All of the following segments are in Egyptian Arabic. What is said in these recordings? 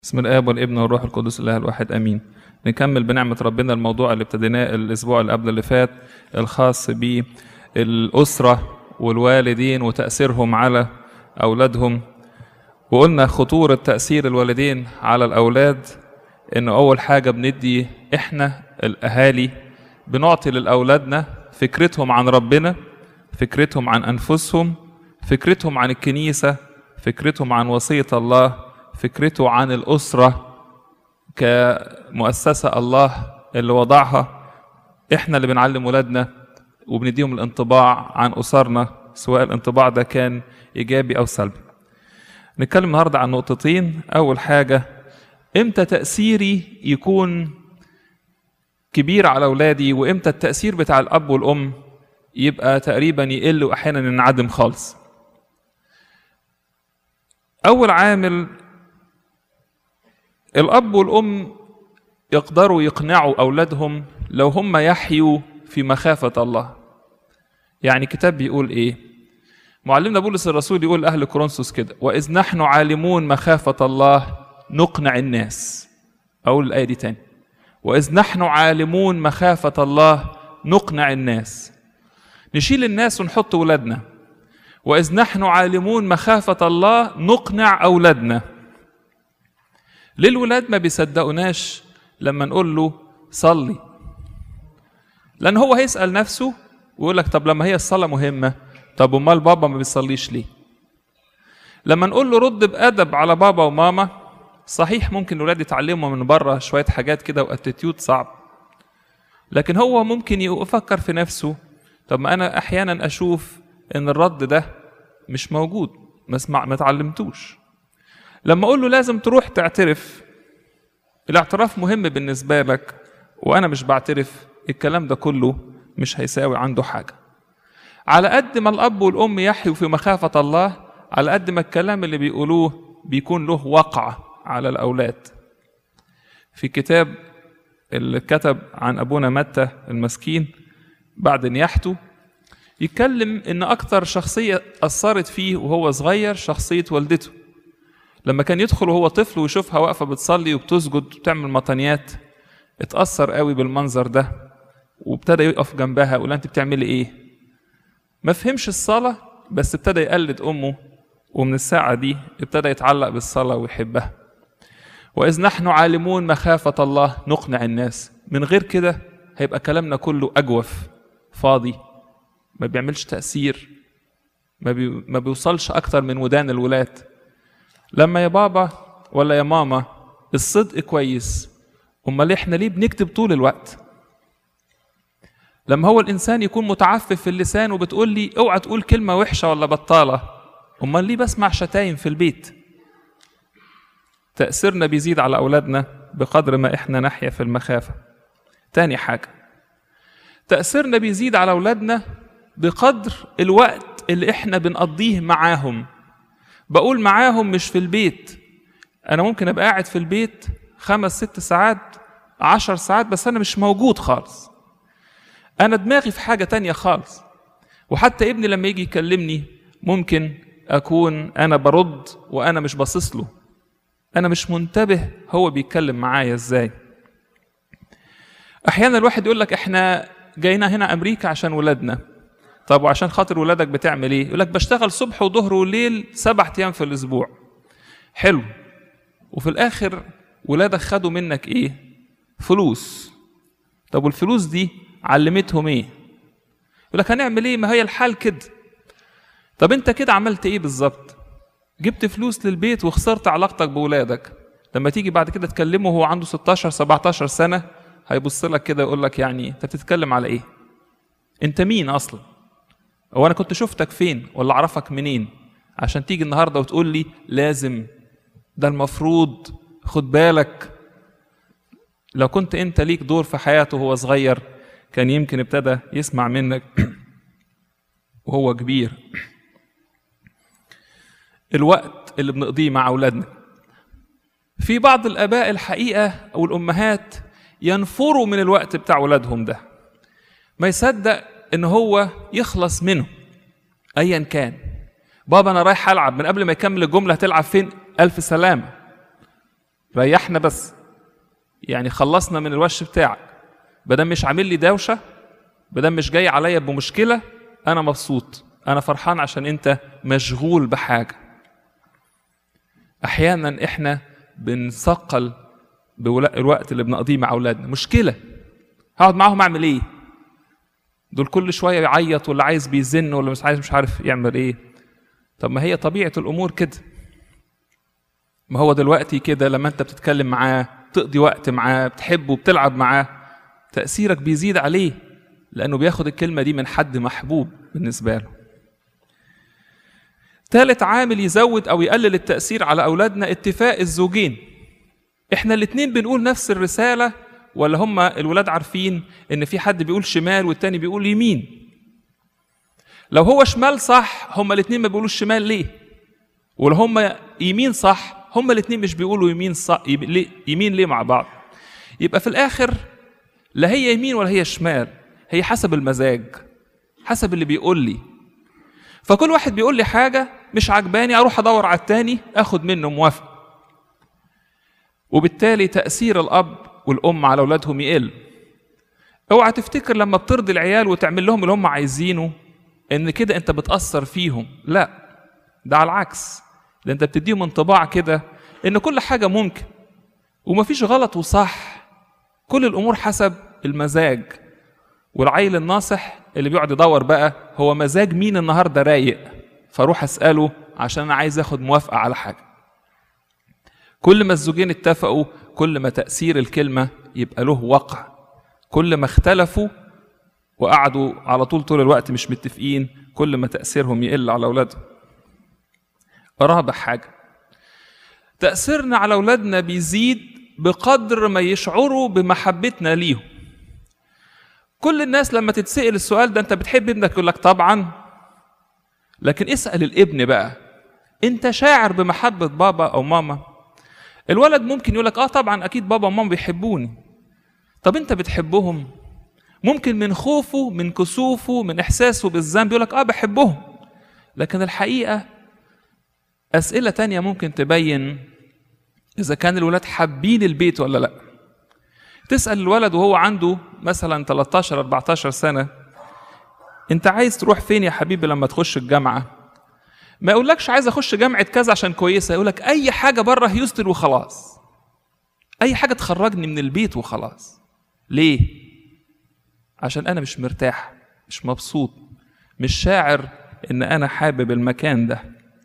بسم الاب والابن والروح القدس الاله الواحد امين نكمل بنعمه ربنا الموضوع اللي ابتديناه الاسبوع اللي قبل اللي فات الخاص بالاسره والوالدين وتاثيرهم على اولادهم وقلنا خطوره تاثير الوالدين على الاولاد ان اول حاجه بندي احنا الاهالي بنعطي لاولادنا فكرتهم عن ربنا فكرتهم عن انفسهم فكرتهم عن الكنيسه فكرتهم عن وصيه الله فكرته عن الاسره كمؤسسه الله اللي وضعها احنا اللي بنعلم ولادنا وبنديهم الانطباع عن اسرنا سواء الانطباع ده كان ايجابي او سلبي نتكلم النهارده عن نقطتين اول حاجه امتى تاثيري يكون كبير على اولادي وامتى التاثير بتاع الاب والام يبقى تقريبا يقل واحيانا ينعدم خالص اول عامل الاب والام يقدروا يقنعوا اولادهم لو هم يحيوا في مخافه الله يعني كتاب بيقول ايه معلمنا بولس الرسول يقول لاهل كورنثوس كده واذ نحن عالمون مخافه الله نقنع الناس اقول الايه دي تاني واذ نحن عالمون مخافه الله نقنع الناس نشيل الناس ونحط ولادنا واذ نحن عالمون مخافه الله نقنع اولادنا ليه الولاد ما بيصدقوناش لما نقول له صلي لان هو هيسال نفسه ويقول لك طب لما هي الصلاه مهمه طب امال بابا ما بيصليش ليه لما نقول له رد بادب على بابا وماما صحيح ممكن الولاد يتعلموا من بره شويه حاجات كده واتيتيود صعب لكن هو ممكن يفكر في نفسه طب ما انا احيانا اشوف ان الرد ده مش موجود ما اسمع ما اتعلمتوش لما اقول له لازم تروح تعترف الاعتراف مهم بالنسبه لك وانا مش بعترف الكلام ده كله مش هيساوي عنده حاجه على قد ما الاب والام يحيوا في مخافه الله على قد ما الكلام اللي بيقولوه بيكون له وقع على الاولاد في كتاب اللي كتب عن ابونا متى المسكين بعد نياحته يتكلم ان اكتر شخصيه اثرت فيه وهو صغير شخصيه والدته لما كان يدخل وهو طفل ويشوفها واقفه بتصلي وبتسجد وبتعمل مطنيات اتاثر قوي بالمنظر ده وابتدى يقف جنبها يقول انت بتعملي ايه ما فهمش الصلاه بس ابتدى يقلد امه ومن الساعه دي ابتدى يتعلق بالصلاه ويحبها واذ نحن عالمون مخافه الله نقنع الناس من غير كده هيبقى كلامنا كله اجوف فاضي ما بيعملش تاثير ما, بي... ما بيوصلش اكتر من ودان الولاد لما يا بابا ولا يا ماما الصدق كويس امال احنا ليه بنكتب طول الوقت لما هو الانسان يكون متعفف في اللسان وبتقول لي اوعى تقول كلمه وحشه ولا بطاله امال ليه بسمع شتايم في البيت تاثيرنا بيزيد على اولادنا بقدر ما احنا نحيا في المخافه تاني حاجه تاثيرنا بيزيد على اولادنا بقدر الوقت اللي احنا بنقضيه معاهم بقول معاهم مش في البيت انا ممكن ابقى قاعد في البيت خمس ست ساعات عشر ساعات بس انا مش موجود خالص انا دماغي في حاجه تانية خالص وحتى ابني لما يجي يكلمني ممكن اكون انا برد وانا مش باصص له انا مش منتبه هو بيتكلم معايا ازاي احيانا الواحد يقول لك احنا جاينا هنا امريكا عشان ولادنا طب وعشان خاطر ولادك بتعمل ايه يقول لك بشتغل صبح وظهر وليل سبع ايام في الاسبوع حلو وفي الاخر ولادك خدوا منك ايه فلوس طب والفلوس دي علمتهم ايه يقول لك هنعمل ايه ما هي الحال كده طب انت كده عملت ايه بالظبط جبت فلوس للبيت وخسرت علاقتك بولادك لما تيجي بعد كده تكلمه وهو عنده 16 17 سنه هيبص لك كده يقول لك يعني انت بتتكلم على ايه انت مين اصلا هو انا كنت شفتك فين ولا اعرفك منين عشان تيجي النهارده وتقول لي لازم ده المفروض خد بالك لو كنت انت ليك دور في حياته وهو صغير كان يمكن ابتدى يسمع منك وهو كبير الوقت اللي بنقضيه مع اولادنا في بعض الاباء الحقيقه او الامهات ينفروا من الوقت بتاع اولادهم ده ما يصدق ان هو يخلص منه ايا كان بابا انا رايح العب من قبل ما يكمل الجمله هتلعب فين الف سلامه ريحنا بس يعني خلصنا من الوش بتاعك بدل مش عامل لي دوشه بدل مش جاي عليا بمشكله انا مبسوط انا فرحان عشان انت مشغول بحاجه احيانا احنا بنثقل بالوقت اللي بنقضيه مع اولادنا مشكله هقعد معاهم اعمل ايه دول كل شويه يعيط واللي عايز بيزن واللي مش عايز مش عارف يعمل ايه طب ما هي طبيعه الامور كده ما هو دلوقتي كده لما انت بتتكلم معاه تقضي وقت معاه بتحبه بتلعب معاه تاثيرك بيزيد عليه لانه بياخد الكلمه دي من حد محبوب بالنسبه له ثالث عامل يزود او يقلل التاثير على اولادنا اتفاق الزوجين احنا الاتنين بنقول نفس الرساله ولا هما الولاد عارفين ان في حد بيقول شمال والتاني بيقول يمين لو هو شمال صح هما الاتنين ما بيقولوش شمال ليه ولو هما يمين صح هما الاتنين مش بيقولوا يمين صح يمين ليه مع بعض يبقى في الاخر لا هي يمين ولا هي شمال هي حسب المزاج حسب اللي بيقول لي فكل واحد بيقول لي حاجة مش عجباني أروح أدور على التاني أخد منه موافقة وبالتالي تأثير الأب والأم على أولادهم يقل اوعى تفتكر لما بترضي العيال وتعمل لهم اللي هم عايزينه ان كده انت بتأثر فيهم لا ده على العكس ده انت بتديهم انطباع كده ان كل حاجة ممكن ومفيش غلط وصح كل الامور حسب المزاج والعيل الناصح اللي بيقعد يدور بقى هو مزاج مين النهارده رايق فاروح اساله عشان انا عايز اخد موافقه على حاجه كل ما الزوجين اتفقوا كل ما تاثير الكلمه يبقى له وقع كل ما اختلفوا وقعدوا على طول طول الوقت مش متفقين كل ما تاثيرهم يقل على اولادهم رابع حاجه تاثيرنا على اولادنا بيزيد بقدر ما يشعروا بمحبتنا ليهم كل الناس لما تتسأل السؤال ده انت بتحب ابنك يقول لك طبعا لكن اسأل الابن بقى انت شاعر بمحبة بابا او ماما الولد ممكن يقول لك اه طبعا اكيد بابا وماما بيحبوني طب انت بتحبهم ممكن من خوفه من كسوفه من احساسه بالذنب يقول لك اه بحبهم لكن الحقيقة أسئلة تانية ممكن تبين إذا كان الولاد حابين البيت ولا لأ تسأل الولد وهو عنده مثلا 13 14 سنة أنت عايز تروح فين يا حبيبي لما تخش الجامعة؟ ما يقولكش عايز أخش جامعة كذا عشان كويسة يقولك أي حاجة بره هيوستن وخلاص أي حاجة تخرجني من البيت وخلاص ليه؟ عشان أنا مش مرتاح مش مبسوط مش شاعر إن أنا حابب المكان ده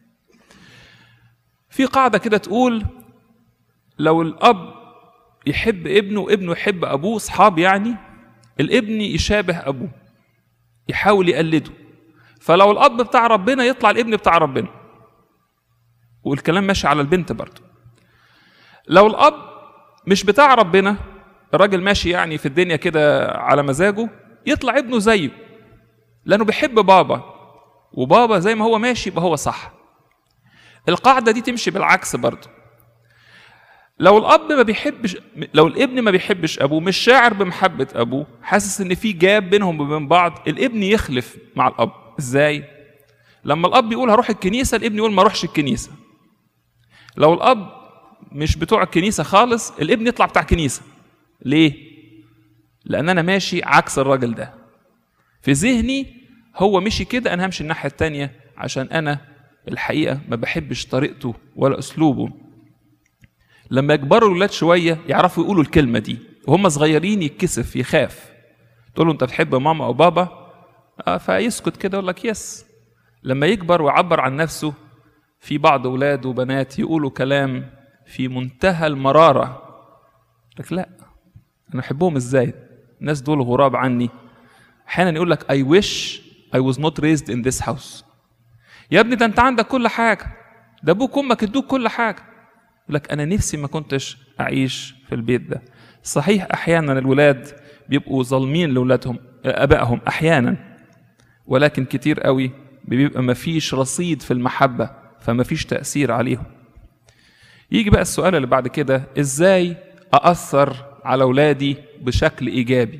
في قاعدة كده تقول لو الأب يحب ابنه وابنه يحب ابوه اصحاب يعني الابن يشابه ابوه يحاول يقلده فلو الاب بتاع ربنا يطلع الابن بتاع ربنا والكلام ماشي على البنت برضه لو الاب مش بتاع ربنا الراجل ماشي يعني في الدنيا كده على مزاجه يطلع ابنه زيه لانه بيحب بابا وبابا زي ما هو ماشي يبقى هو صح القاعده دي تمشي بالعكس برضه لو الاب ما بيحبش لو الابن ما بيحبش ابوه مش شاعر بمحبه ابوه حاسس ان في جاب بينهم وبين بعض الابن يخلف مع الاب ازاي لما الاب يقول هروح الكنيسه الابن يقول ما اروحش الكنيسه لو الاب مش بتوع الكنيسه خالص الابن يطلع بتاع كنيسه ليه لان انا ماشي عكس الراجل ده في ذهني هو مشي كده انا همشي الناحيه التانية عشان انا الحقيقه ما بحبش طريقته ولا اسلوبه لما يكبروا الولاد شويه يعرفوا يقولوا الكلمه دي وهم صغيرين يتكسف يخاف تقول له انت بتحب ماما او بابا آه فيسكت كده يقول لك يس لما يكبر ويعبر عن نفسه في بعض اولاد وبنات يقولوا كلام في منتهى المراره لك لا انا احبهم ازاي الناس دول غراب عني احيانا يقول لك I wish I was not raised in this house يا ابني ده انت عندك كل حاجه ده ابوك وامك ادوك كل حاجه يقول لك انا نفسي ما كنتش اعيش في البيت ده صحيح احيانا الولاد بيبقوا ظالمين لاولادهم ابائهم احيانا ولكن كتير قوي بيبقى ما فيش رصيد في المحبه فما فيش تاثير عليهم يجي بقى السؤال اللي بعد كده ازاي ااثر على اولادي بشكل ايجابي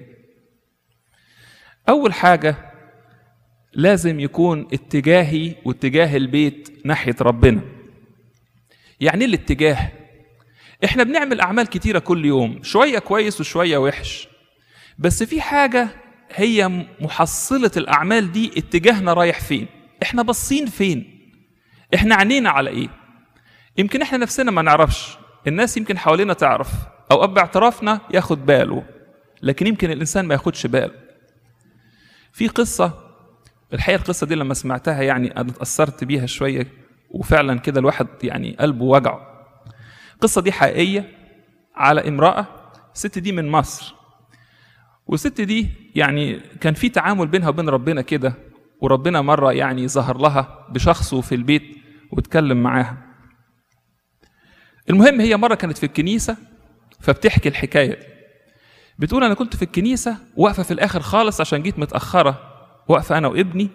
اول حاجه لازم يكون اتجاهي واتجاه البيت ناحيه ربنا يعني ايه الاتجاه احنا بنعمل اعمال كتيره كل يوم شويه كويس وشويه وحش بس في حاجه هي محصله الاعمال دي اتجاهنا رايح فين احنا باصين فين احنا عينينا على ايه يمكن احنا نفسنا ما نعرفش الناس يمكن حوالينا تعرف او اب اعترافنا ياخد باله لكن يمكن الانسان ما ياخدش باله في قصه الحقيقه القصه دي لما سمعتها يعني انا اتاثرت بيها شويه وفعلا كده الواحد يعني قلبه وجعه القصه دي حقيقيه على امراه الست دي من مصر والست دي يعني كان في تعامل بينها وبين ربنا كده وربنا مره يعني ظهر لها بشخصه في البيت واتكلم معاها المهم هي مره كانت في الكنيسه فبتحكي الحكايه دي بتقول انا كنت في الكنيسه واقفه في الاخر خالص عشان جيت متاخره واقفه انا وابني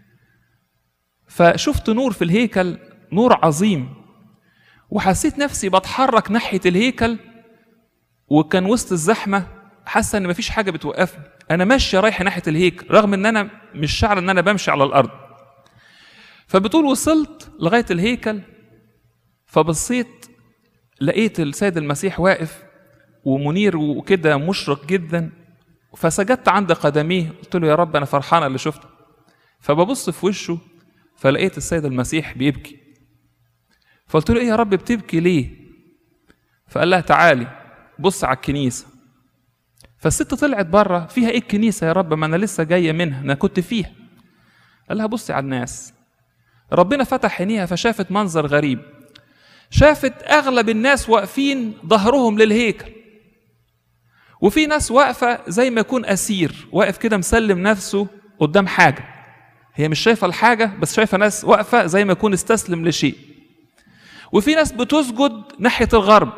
فشفت نور في الهيكل نور عظيم وحسيت نفسي بتحرك ناحيه الهيكل وكان وسط الزحمه حاسه ان مفيش حاجه بتوقفني انا ماشيه رايحه ناحيه الهيكل رغم ان انا مش شعر ان انا بمشي على الارض فبتقول وصلت لغايه الهيكل فبصيت لقيت السيد المسيح واقف ومنير وكده مشرق جدا فسجدت عند قدميه قلت له يا رب انا فرحانه اللي شفته فببص في وشه فلقيت السيد المسيح بيبكي فقلت له ايه يا رب بتبكي ليه فقال لها تعالي بص على الكنيسه فالست طلعت بره فيها ايه الكنيسه يا رب ما انا لسه جايه منها انا كنت فيها قال لها بصي على الناس ربنا فتح عينيها فشافت منظر غريب شافت اغلب الناس واقفين ظهرهم للهيكل وفي ناس واقفه زي ما يكون اسير واقف كده مسلم نفسه قدام حاجه هي مش شايفه الحاجه بس شايفه ناس واقفه زي ما يكون استسلم لشيء وفي ناس بتسجد ناحيه الغرب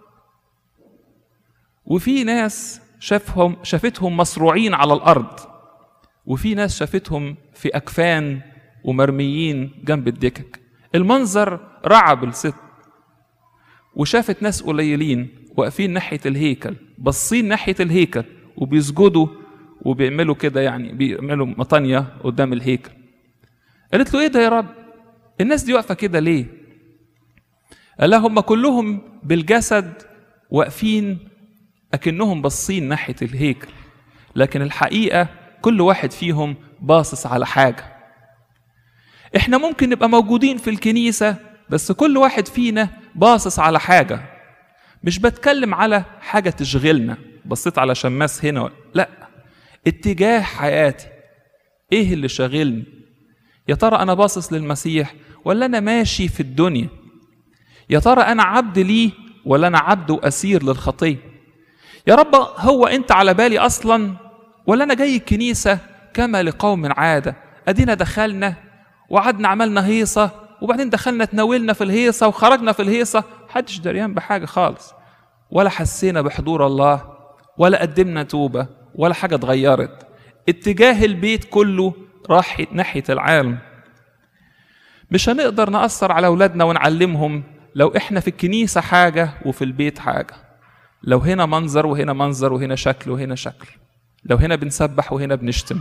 وفي ناس شافهم شافتهم مصروعين على الارض وفي ناس شافتهم في اكفان ومرميين جنب الدكك المنظر رعب الست وشافت ناس قليلين واقفين ناحيه الهيكل باصين ناحيه الهيكل وبيسجدوا وبيعملوا كده يعني بيعملوا مطانيه قدام الهيكل قالت له ايه ده يا رب الناس دي واقفه كده ليه قال لها هم كلهم بالجسد واقفين اكنهم باصين ناحيه الهيكل لكن الحقيقه كل واحد فيهم باصص على حاجه احنا ممكن نبقى موجودين في الكنيسه بس كل واحد فينا باصص على حاجه مش بتكلم على حاجه تشغلنا بصيت على شماس هنا لا اتجاه حياتي ايه اللي شاغلني يا ترى انا باصص للمسيح ولا انا ماشي في الدنيا يا ترى انا عبد ليه ولا انا عبد واسير للخطيه يا رب هو انت على بالي اصلا ولا انا جاي الكنيسه كما لقوم عاده ادينا دخلنا وقعدنا عملنا هيصه وبعدين دخلنا تناولنا في الهيصه وخرجنا في الهيصه محدش دريان بحاجه خالص ولا حسينا بحضور الله ولا قدمنا توبه ولا حاجه اتغيرت اتجاه البيت كله راح ناحيه العالم مش هنقدر نأثر على أولادنا ونعلمهم لو إحنا في الكنيسة حاجة وفي البيت حاجة لو هنا منظر وهنا منظر وهنا شكل وهنا شكل لو هنا بنسبح وهنا بنشتم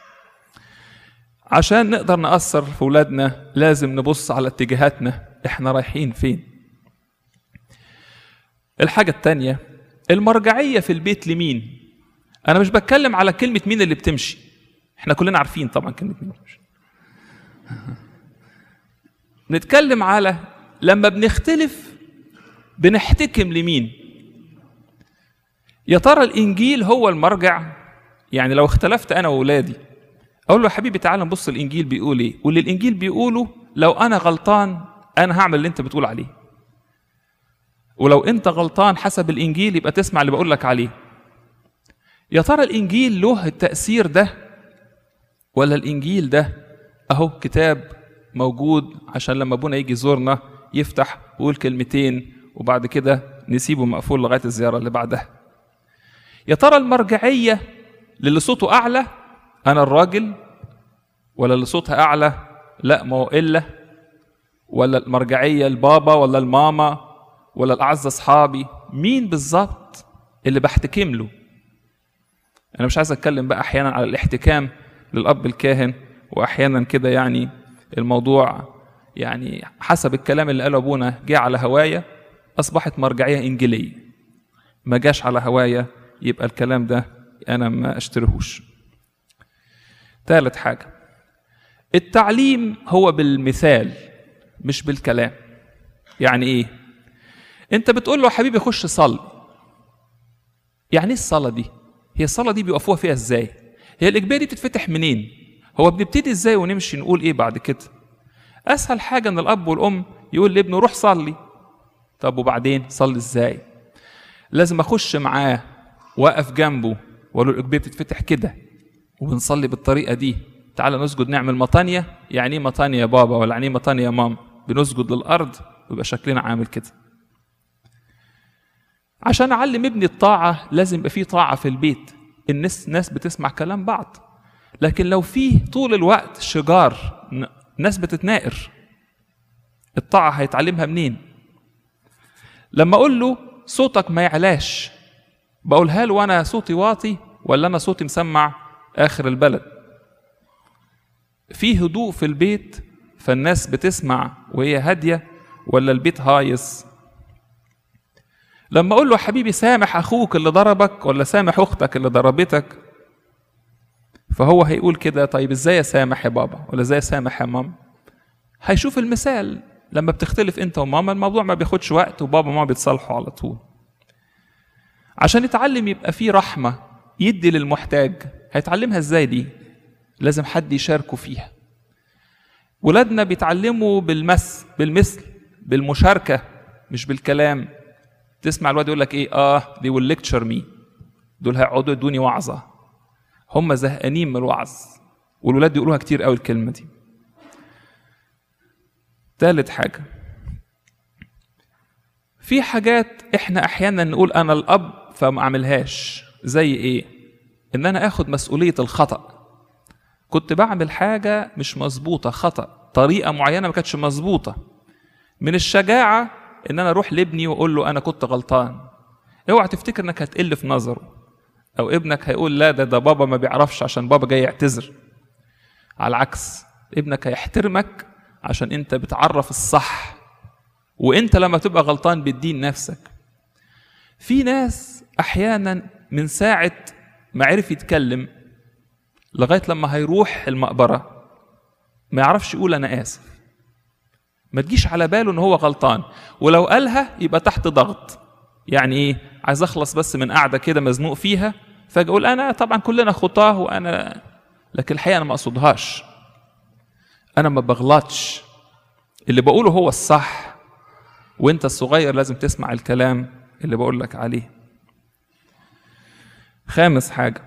عشان نقدر نأثر في أولادنا لازم نبص على اتجاهاتنا إحنا رايحين فين الحاجة التانية المرجعية في البيت لمين أنا مش بتكلم على كلمة مين اللي بتمشي إحنا كلنا عارفين طبعا كلمة مين اللي بتمشي نتكلم على لما بنختلف بنحتكم لمين يا ترى الانجيل هو المرجع يعني لو اختلفت انا واولادي اقول له يا حبيبي تعالى نبص الانجيل بيقول ايه واللي الانجيل بيقوله لو انا غلطان انا هعمل اللي انت بتقول عليه ولو انت غلطان حسب الانجيل يبقى تسمع اللي بقول لك عليه يا ترى الانجيل له التاثير ده ولا الانجيل ده اهو كتاب موجود عشان لما ابونا يجي يزورنا يفتح ويقول كلمتين وبعد كده نسيبه مقفول لغايه الزياره اللي بعدها يا ترى المرجعيه للي صوته اعلى انا الراجل ولا اللي صوتها اعلى لا ما هو الا ولا المرجعيه البابا ولا الماما ولا الاعز اصحابي مين بالظبط اللي بحتكم له انا مش عايز اتكلم بقى احيانا على الاحتكام للاب الكاهن واحيانا كده يعني الموضوع يعني حسب الكلام اللي قاله ابونا جه على هوايه اصبحت مرجعيه انجيليه ما جاش على هوايا يبقى الكلام ده انا ما اشتريهوش ثالث حاجه التعليم هو بالمثال مش بالكلام يعني ايه انت بتقول له يا حبيبي خش صلي يعني ايه الصلاه دي هي الصلاه دي بيقفوها فيها ازاي هي الاجباري دي بتتفتح منين هو بنبتدي ازاي ونمشي نقول ايه بعد كده اسهل حاجه ان الاب والام يقول لابنه روح صلي طب وبعدين صلي ازاي لازم اخش معاه واقف جنبه واقول له الاجباري بتتفتح كده وبنصلي بالطريقه دي تعالى نسجد نعمل مطانية يعني ايه مطانية يا بابا ولا يعني ايه مطانية يا مام بنسجد للأرض ويبقى شكلنا عامل كده عشان أعلم ابني الطاعة لازم يبقى فيه طاعة في البيت الناس ناس بتسمع كلام بعض لكن لو فيه طول الوقت شجار ناس بتتناقر الطاعة هيتعلمها منين لما أقول له صوتك ما يعلاش بقولها له وأنا صوتي واطي ولا أنا صوتي مسمع آخر البلد في هدوء في البيت فالناس بتسمع وهي هاديه ولا البيت هايص لما اقول له حبيبي سامح اخوك اللي ضربك ولا سامح اختك اللي ضربتك فهو هيقول كده طيب ازاي اسامح يا بابا ولا ازاي اسامح يا ماما هيشوف المثال لما بتختلف انت وماما الموضوع ما بياخدش وقت وبابا وماما بيتصالحوا على طول عشان يتعلم يبقى فيه رحمه يدي للمحتاج هيتعلمها ازاي دي لازم حد يشاركه فيها ولادنا بيتعلموا بالمس بالمثل بالمشاركة مش بالكلام تسمع الواد يقول لك ايه اه they will lecture me دول هيقعدوا يدوني وعظة هم زهقانين من الوعظ والولاد يقولوها كتير قوي الكلمة دي تالت حاجة في حاجات احنا احيانا نقول انا الاب فما اعملهاش زي ايه ان انا اخد مسؤولية الخطأ كنت بعمل حاجة مش مظبوطة خطأ طريقة معينة ما كانتش مظبوطة من الشجاعة إن أنا أروح لابني وأقول له أنا كنت غلطان اوعى تفتكر إنك هتقل في نظره أو ابنك هيقول لا ده ده بابا ما بيعرفش عشان بابا جاي يعتذر على العكس ابنك هيحترمك عشان أنت بتعرف الصح وأنت لما تبقى غلطان بتدين نفسك في ناس أحيانا من ساعة ما عرف يتكلم لغايه لما هيروح المقبره ما يعرفش يقول انا اسف ما تجيش على باله ان هو غلطان ولو قالها يبقى تحت ضغط يعني ايه عايز اخلص بس من قاعده كده مزنوق فيها فاجي اقول انا طبعا كلنا خطاه وانا لكن الحقيقه انا ما اقصدهاش انا ما بغلطش اللي بقوله هو الصح وانت الصغير لازم تسمع الكلام اللي بقول لك عليه خامس حاجه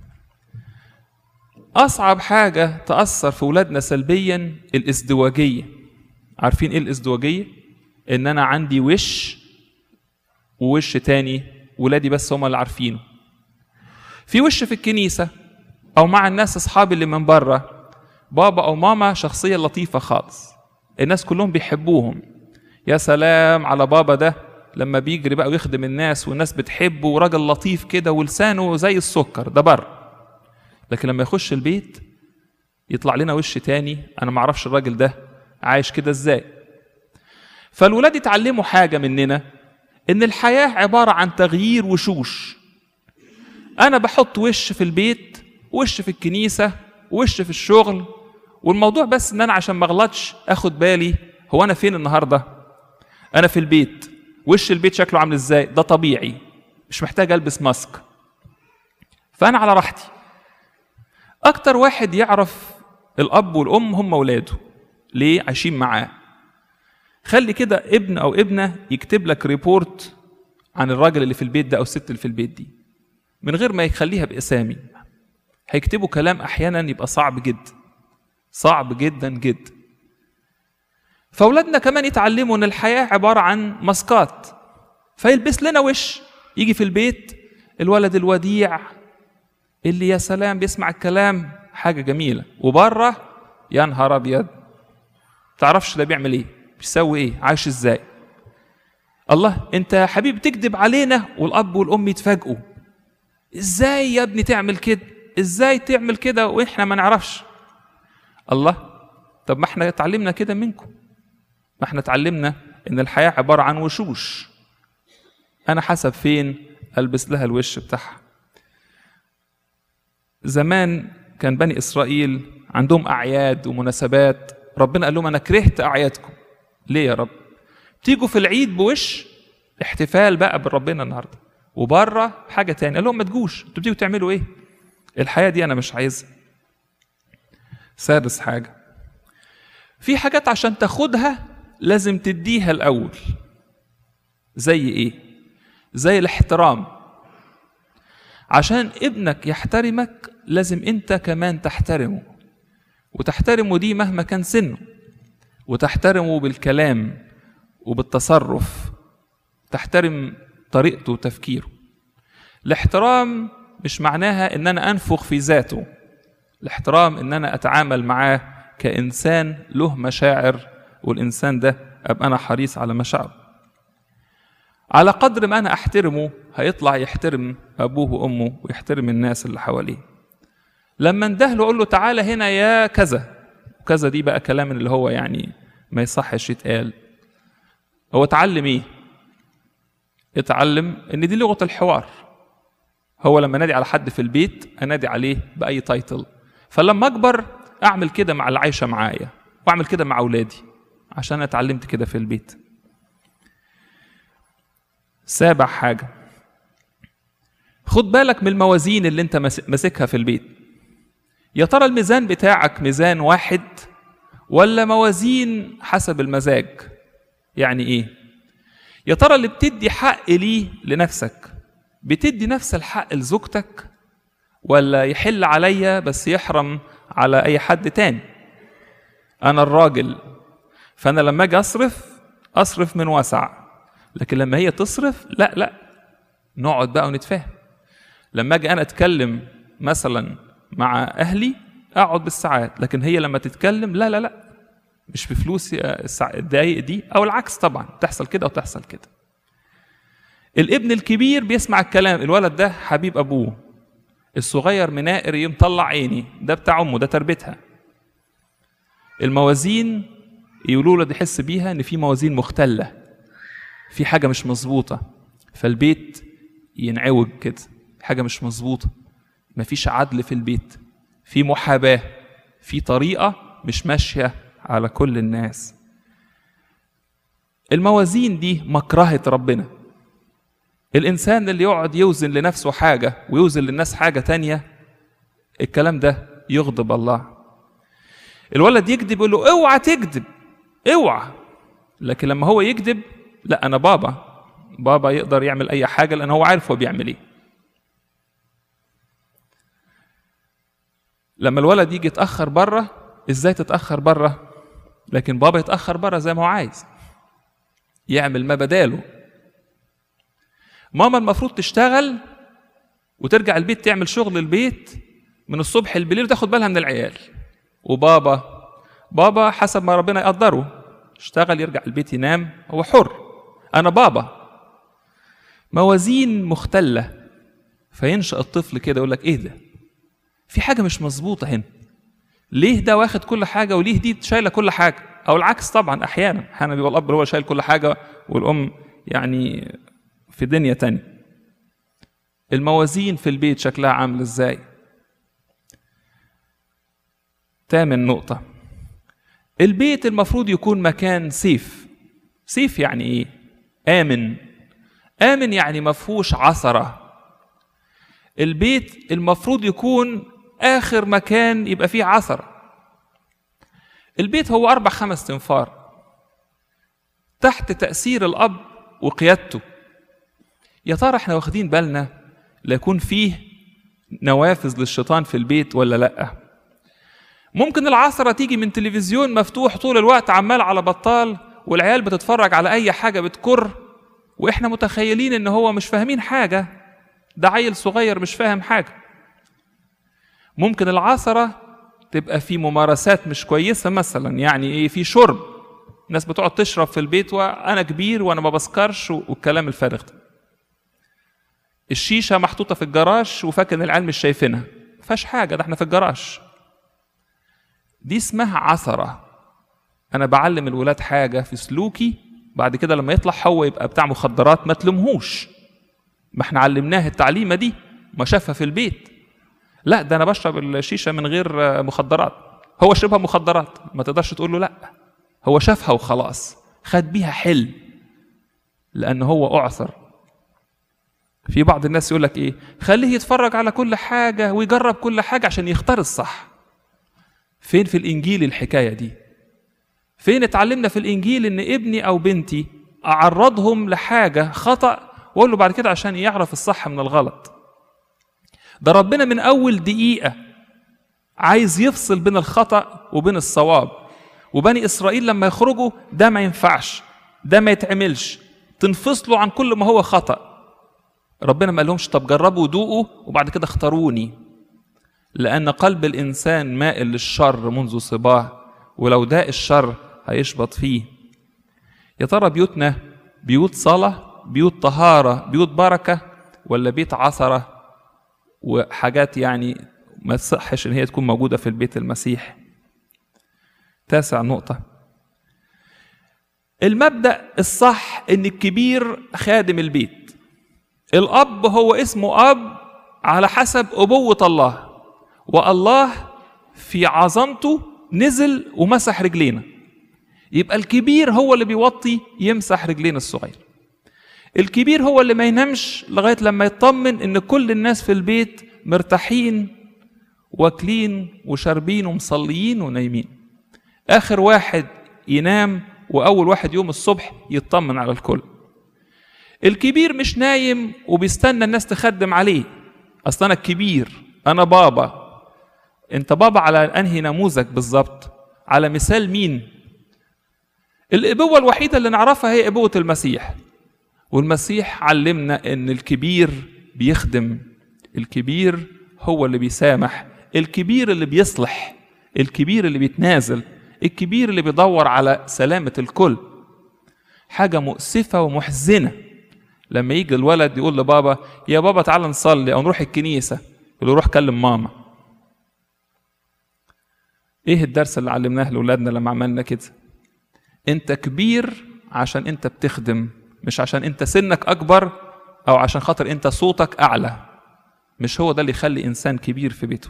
أصعب حاجة تأثر في ولادنا سلبيا الازدواجية عارفين إيه الازدواجية؟ إن أنا عندي وش ووش تاني ولادي بس هم اللي عارفينه في وش في الكنيسة أو مع الناس أصحابي اللي من بره بابا أو ماما شخصية لطيفة خالص الناس كلهم بيحبوهم يا سلام على بابا ده لما بيجري بقى ويخدم الناس والناس بتحبه وراجل لطيف كده ولسانه زي السكر ده بره لكن لما يخش البيت يطلع لنا وش تاني انا ما اعرفش الراجل ده عايش كده ازاي فالولاد يتعلموا حاجه مننا ان الحياه عباره عن تغيير وشوش انا بحط وش في البيت وش في الكنيسه وش في الشغل والموضوع بس ان انا عشان ما اغلطش اخد بالي هو انا فين النهارده انا في البيت وش البيت شكله عامل ازاي ده طبيعي مش محتاج البس ماسك فانا على راحتي اكتر واحد يعرف الاب والام هم اولاده ليه عايشين معاه خلي كده ابن او ابنه يكتب لك ريبورت عن الراجل اللي في البيت ده او الست اللي في البيت دي من غير ما يخليها باسامي هيكتبوا كلام احيانا يبقى صعب جدا صعب جدا جدا فاولادنا كمان يتعلموا ان الحياه عباره عن ماسكات فيلبس لنا وش يجي في البيت الولد الوديع اللي يا سلام بيسمع الكلام حاجه جميله وبره يا نهار ابيض تعرفش ده بيعمل ايه بيسوي ايه عايش ازاي الله انت يا حبيبي تكذب علينا والاب والام يتفاجئوا ازاي يا ابني تعمل كده ازاي تعمل كده واحنا ما نعرفش الله طب ما احنا اتعلمنا كده منكم ما احنا اتعلمنا ان الحياه عباره عن وشوش انا حسب فين البس لها الوش بتاعها زمان كان بني اسرائيل عندهم اعياد ومناسبات ربنا قال لهم انا كرهت اعيادكم ليه يا رب تيجوا في العيد بوش احتفال بقى بربنا النهارده وبره حاجه تانية قال لهم ما تجوش انتوا بتيجوا تعملوا ايه الحياه دي انا مش عايزها سادس حاجه في حاجات عشان تاخدها لازم تديها الاول زي ايه زي الاحترام عشان ابنك يحترمك لازم انت كمان تحترمه وتحترمه دي مهما كان سنه وتحترمه بالكلام وبالتصرف تحترم طريقته وتفكيره الاحترام مش معناها ان انا انفخ في ذاته الاحترام ان انا اتعامل معاه كانسان له مشاعر والانسان ده ابقى انا حريص على مشاعره على قدر ما انا احترمه هيطلع يحترم ابوه وامه ويحترم الناس اللي حواليه لما اندهله اقول له تعالى هنا يا كذا كذا دي بقى كلام اللي هو يعني ما يصحش يتقال هو اتعلم ايه اتعلم ان دي لغه الحوار هو لما نادي على حد في البيت انادي عليه باي تايتل فلما اكبر اعمل كده مع اللي عايشه معايا واعمل كده مع اولادي عشان اتعلمت كده في البيت سابع حاجه خد بالك من الموازين اللي انت ماسكها في البيت يا ترى الميزان بتاعك ميزان واحد ولا موازين حسب المزاج يعني ايه يا ترى اللي بتدي حق ليه لنفسك بتدي نفس الحق لزوجتك ولا يحل عليا بس يحرم على اي حد تاني انا الراجل فانا لما اجي اصرف اصرف من وسع لكن لما هي تصرف لا لا نقعد بقى ونتفاهم لما اجي انا اتكلم مثلا مع اهلي اقعد بالساعات لكن هي لما تتكلم لا لا لا مش بفلوسي الدقايق دي او العكس طبعا تحصل كده وتحصل كده الابن الكبير بيسمع الكلام الولد ده حبيب ابوه الصغير منائر يمطلع عيني ده بتاع امه ده تربيتها الموازين يقولوا له يحس بيها ان في موازين مختله في حاجه مش مظبوطه فالبيت ينعوج كده حاجه مش مظبوطه مفيش عدل في البيت في محاباه في طريقه مش ماشيه على كل الناس الموازين دي مكرهه ربنا الانسان اللي يقعد يوزن لنفسه حاجه ويوزن للناس حاجه تانية الكلام ده يغضب الله الولد يكذب يقول له اوعى تكذب اوعى لكن لما هو يكذب لا انا بابا بابا يقدر يعمل اي حاجه لان هو عارف هو بيعمل ايه لما الولد يجي يتاخر بره ازاي تتاخر بره لكن بابا يتاخر بره زي ما هو عايز يعمل ما بداله ماما المفروض تشتغل وترجع البيت تعمل شغل البيت من الصبح بالليل وتاخد بالها من العيال وبابا بابا حسب ما ربنا يقدره اشتغل يرجع البيت ينام هو حر انا بابا موازين مختله فينشا الطفل كده يقول لك ايه ده في حاجه مش مظبوطه هنا ليه ده واخد كل حاجه وليه دي شايله كل حاجه او العكس طبعا احيانا احيانا بيبقى الاب هو شايل كل حاجه والام يعني في دنيا تانية الموازين في البيت شكلها عامل ازاي تامن نقطة البيت المفروض يكون مكان سيف سيف يعني ايه آمن آمن يعني مفهوش عثرة البيت المفروض يكون آخر مكان يبقى فيه عثرة البيت هو أربع خمس تنفار تحت تأثير الأب وقيادته يا ترى احنا واخدين بالنا لا يكون فيه نوافذ للشيطان في البيت ولا لا ممكن العصرة تيجي من تلفزيون مفتوح طول الوقت عمال على بطال والعيال بتتفرج على اي حاجة بتكر واحنا متخيلين ان هو مش فاهمين حاجة ده عيل صغير مش فاهم حاجة ممكن العصرة تبقى في ممارسات مش كويسة مثلا يعني ايه في شرب ناس بتقعد تشرب في البيت وانا كبير وانا ما بسكرش والكلام الفارغ ده الشيشه محطوطه في الجراج وفاكر ان العيال مش شايفينها فيهاش حاجه ده احنا في الجراج دي اسمها عثره انا بعلم الولاد حاجه في سلوكي بعد كده لما يطلع هو يبقى بتاع مخدرات ما تلمهوش ما احنا علمناه التعليمه دي ما شافها في البيت لا ده انا بشرب الشيشه من غير مخدرات هو شربها مخدرات ما تقدرش تقول له لا هو شافها وخلاص خد بيها حلم لان هو اعثر في بعض الناس يقول لك ايه خليه يتفرج على كل حاجه ويجرب كل حاجه عشان يختار الصح فين في الانجيل الحكايه دي فين اتعلمنا في الانجيل ان ابني او بنتي اعرضهم لحاجه خطا واقول له بعد كده عشان يعرف الصح من الغلط ده ربنا من اول دقيقه عايز يفصل بين الخطا وبين الصواب وبني اسرائيل لما يخرجوا ده ما ينفعش ده ما يتعملش تنفصلوا عن كل ما هو خطأ ربنا ما قالهمش طب جربوا ودوقوا وبعد كده اختاروني لأن قلب الإنسان مائل للشر منذ صباه ولو داء الشر هيشبط فيه يا ترى بيوتنا بيوت صلاة بيوت طهارة بيوت بركة ولا بيت عثرة وحاجات يعني ما تصحش إن هي تكون موجودة في البيت المسيح تاسع نقطة المبدأ الصح إن الكبير خادم البيت الأب هو اسمه أب على حسب أبوة الله والله في عظمته نزل ومسح رجلينا يبقى الكبير هو اللي بيوطي يمسح رجلين الصغير الكبير هو اللي ما ينامش لغاية لما يطمن إن كل الناس في البيت مرتاحين واكلين وشاربين ومصليين ونايمين آخر واحد ينام وأول واحد يوم الصبح يطمن على الكل الكبير مش نايم وبيستنى الناس تخدم عليه اصل انا الكبير انا بابا انت بابا على انهي نموذج بالظبط على مثال مين الابوه الوحيده اللي نعرفها هي ابوه المسيح والمسيح علمنا ان الكبير بيخدم الكبير هو اللي بيسامح الكبير اللي بيصلح الكبير اللي بيتنازل الكبير اللي بيدور على سلامه الكل حاجه مؤسفه ومحزنه لما يجي الولد يقول لبابا يا بابا تعال نصلي او نروح الكنيسه يقول له روح كلم ماما ايه الدرس اللي علمناه لاولادنا لما عملنا كده انت كبير عشان انت بتخدم مش عشان انت سنك اكبر او عشان خاطر انت صوتك اعلى مش هو ده اللي يخلي انسان كبير في بيته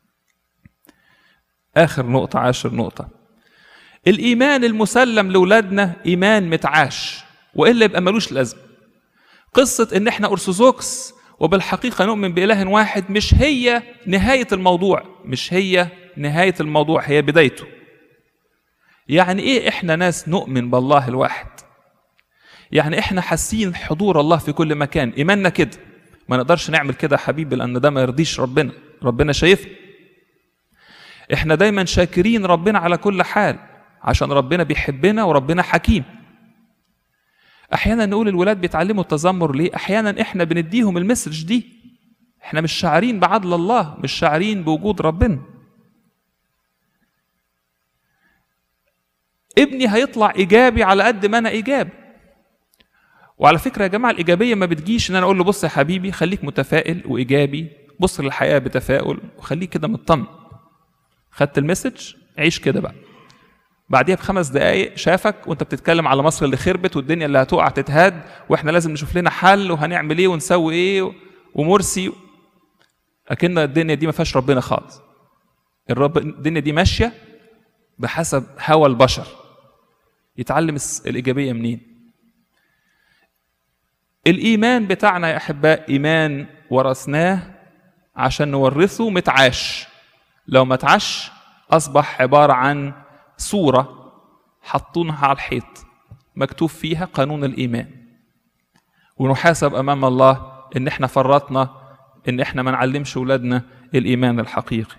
اخر نقطه عاشر نقطه الايمان المسلم لاولادنا ايمان متعاش والا يبقى ملوش لازمه قصة إن إحنا أرثوذكس وبالحقيقة نؤمن بإله واحد مش هي نهاية الموضوع مش هي نهاية الموضوع هي بدايته يعني إيه إحنا ناس نؤمن بالله الواحد يعني إحنا حاسين حضور الله في كل مكان إيماننا كده ما نقدرش نعمل كده يا حبيبي لأن ده ما يرضيش ربنا ربنا شايفنا إحنا دايما شاكرين ربنا على كل حال عشان ربنا بيحبنا وربنا حكيم احيانا نقول الولاد بيتعلموا التذمر ليه احيانا احنا بنديهم المسج دي احنا مش شاعرين بعدل الله مش شاعرين بوجود ربنا ابني هيطلع ايجابي على قد ما انا ايجابي وعلى فكره يا جماعه الايجابيه ما بتجيش ان انا اقول له بص يا حبيبي خليك متفائل وايجابي بص للحياه بتفاؤل وخليك كده مطمن خدت المسج عيش كده بقى بعديها بخمس دقايق شافك وانت بتتكلم على مصر اللي خربت والدنيا اللي هتقع تتهاد واحنا لازم نشوف لنا حل وهنعمل ايه ونسوي ايه ومرسي اكن الدنيا دي ما فيهاش ربنا خالص الرب الدنيا دي ماشيه بحسب هوى البشر يتعلم الايجابيه منين الايمان بتاعنا يا احباء ايمان ورثناه عشان نورثه متعاش لو ما اتعاش اصبح عباره عن صورة حطونها على الحيط مكتوب فيها قانون الإيمان ونحاسب أمام الله إن إحنا فرطنا إن إحنا ما نعلمش أولادنا الإيمان الحقيقي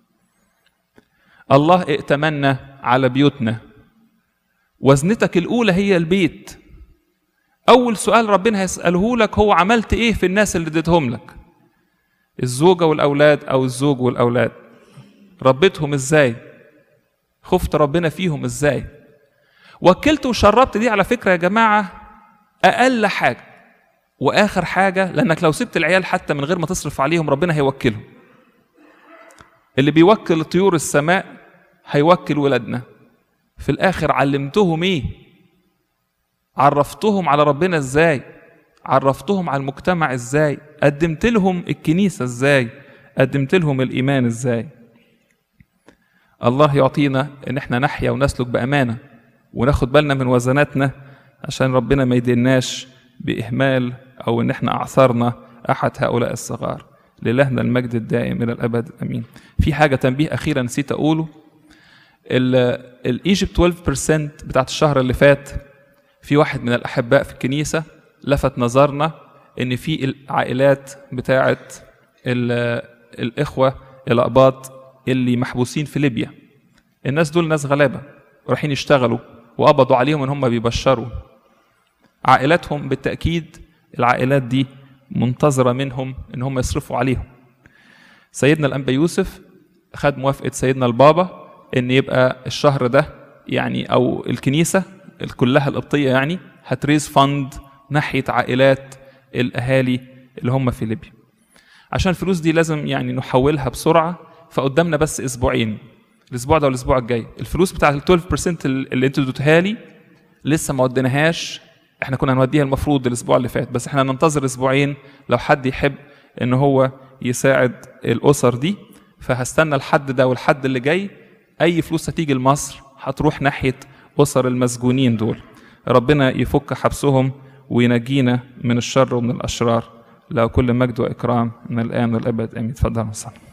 الله ائتمنا على بيوتنا وزنتك الأولى هي البيت أول سؤال ربنا هيسأله لك هو عملت إيه في الناس اللي اديتهم لك الزوجة والأولاد أو الزوج والأولاد ربيتهم إزاي خفت ربنا فيهم ازاي وكلت وشربت دي على فكره يا جماعه اقل حاجه واخر حاجه لانك لو سبت العيال حتى من غير ما تصرف عليهم ربنا هيوكلهم اللي بيوكل طيور السماء هيوكل ولادنا في الاخر علمتهم ايه عرفتهم على ربنا ازاي عرفتهم على المجتمع ازاي قدمت لهم الكنيسة ازاي قدمت لهم الإيمان ازاي الله يعطينا ان احنا نحيا ونسلك بأمانة وناخد بالنا من وزناتنا عشان ربنا ما يديناش بإهمال أو ان احنا أعثرنا أحد هؤلاء الصغار للهنا المجد الدائم إلى الأبد أمين في حاجة تنبيه أخيرا نسيت أقوله الايجيبت 12% بتاعت الشهر اللي فات في واحد من الأحباء في الكنيسة لفت نظرنا ان في العائلات بتاعت الاخوه الاباط اللي محبوسين في ليبيا الناس دول ناس غلابه رايحين يشتغلوا وقبضوا عليهم ان هم بيبشروا عائلاتهم بالتاكيد العائلات دي منتظره منهم ان هم يصرفوا عليهم سيدنا الانبا يوسف خد موافقه سيدنا البابا ان يبقى الشهر ده يعني او الكنيسه كلها القبطيه يعني هتريز فند ناحيه عائلات الاهالي اللي هم في ليبيا عشان الفلوس دي لازم يعني نحولها بسرعه فقدامنا بس اسبوعين الاسبوع ده والاسبوع الجاي الفلوس بتاعت ال 12% اللي انتوا اديتوها لي لسه ما وديناهاش احنا كنا هنوديها المفروض الاسبوع اللي فات بس احنا ننتظر اسبوعين لو حد يحب ان هو يساعد الاسر دي فهستنى الحد ده والحد اللي جاي اي فلوس هتيجي لمصر هتروح ناحيه اسر المسجونين دول ربنا يفك حبسهم وينجينا من الشر ومن الاشرار له كل مجد واكرام من الان والابد امين تفضل وصلي